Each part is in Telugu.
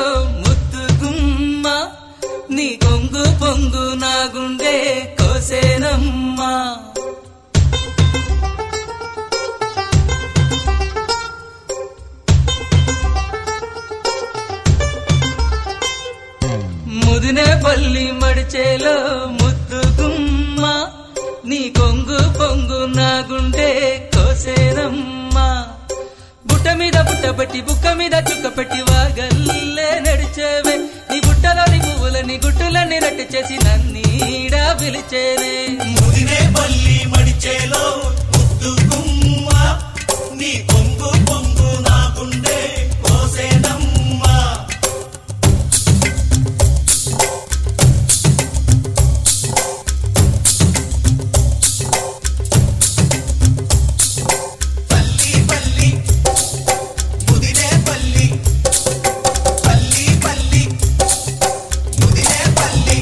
ముద్దు గుమ్మ నీ కొంగు పొంగు నా గుండె కోసేనమ్మా ముదినే పల్లి మడిచేలో ముద్దు గుమ్మ నీ కొంగు పొంగు నా గుండె కోసేనమ్మా బుట్ట మీద బుట్ట పెట్టి బుక్క మీద చుక్క పెట్టి వాగల్లే నడిచేవే నీ బుట్టలోని పువ్వులని గుట్టులన్నీ రట్టు చేసి నన్నీడా పిలిచేనే ముదినే పల్లి మడిచేలో ముద్దు గుమ్మ నీ పొంగు పొంగు నా గుండె కోసేనమ్మా పల్లి పల్లి ముదినే పల్లి పల్లి పల్లి ముదినే పల్లి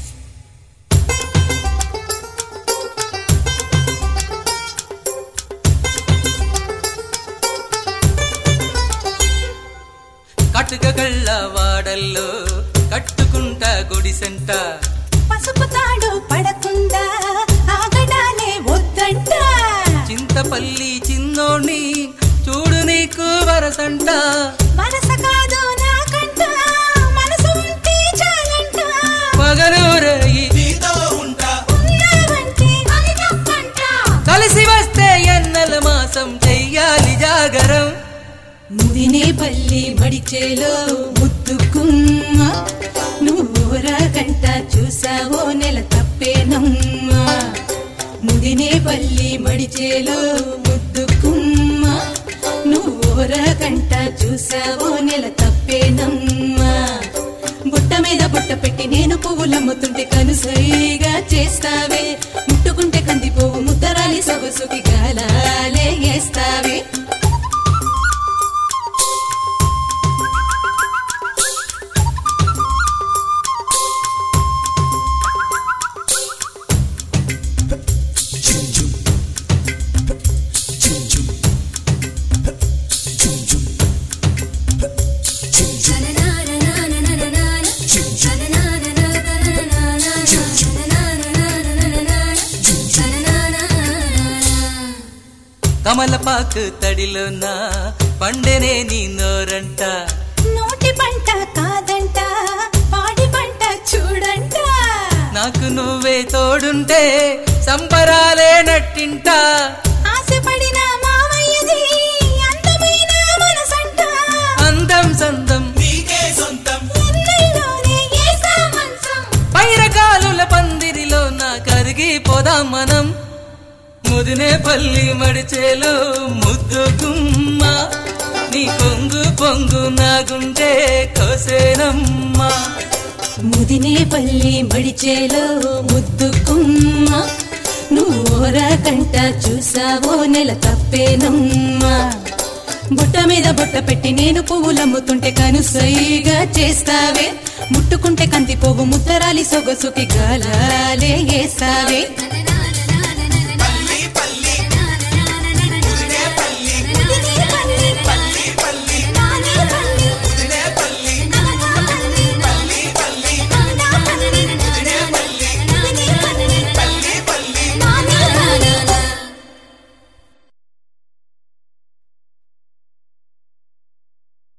కట్టుక కళ్ళ వాడల్లో కట్టుకుంటా గుడిసెంట పసుపు తాడు పడకుండా ఆగడాలే వద్దంట చింతపల్లి చిన్నోణ్ణి చూడు నీకు వరసంట మనస కాదు నాకంట మనసు ఉంటే చాలంట పగలూరయి నీతో ఉంటా ఉన్నావంటే అది తప్పంట కలిసి వస్తే ఎన్నెల మాసం చెయ్యాలి జాగరం ముదినే పల్లి మడిచేలో ముద్దుకుమ్మ నువ్వురా కంట చూసావో నెల తప్పేనమ్మా ముదినే పల్లి మడిచేలో ముద్దుకుమ్మ నువ్వురా కంట చూసావో నెల తప్పేనమ్మా బుట్ట మీద బుట్ట పెట్టి నేను పువ్వులమ్ముతుంటే కనుసైగా చేస్తావే ముట్టుకుంటే కందిపోవు ముద్దరాలి సొగసుకి గాలాలే వేస్తావే కమలపాకు తడిలోన పండెనే నీ నోరంట నోటి పంట కాదంట పాడి పంట చూడంట నాకు నువ్వే తోడుంటే సంబరాలే నట్టింట ఆశపడిన మావయ్యది అందమైన మనసంట అందం సందం నీకే సొంతం ఎన్నెల్లోనే ఏసా మంచం పైరకాలుల పందిరిలో నా కరిగి పోదాం మనం ముదినే పల్లి మడిచేలో ముద్దు గుమ్మ నీ కొంగు పొంగు నా గుండె కోసేనమ్మా ముదినే పల్లి మడిచేలో ముద్దుకుమ్మ నువ్వోరా కంట చూసావో నెల తప్పేనమ్మా బుట్ట మీద బుట్ట పెట్టి నేను పువ్వులమ్ముతుంటే కనుసైగా చేస్తావే ముట్టుకుంటే కంది పువ్వు ముద్దరాలి సొగసుకి గాలాలే వేస్తావే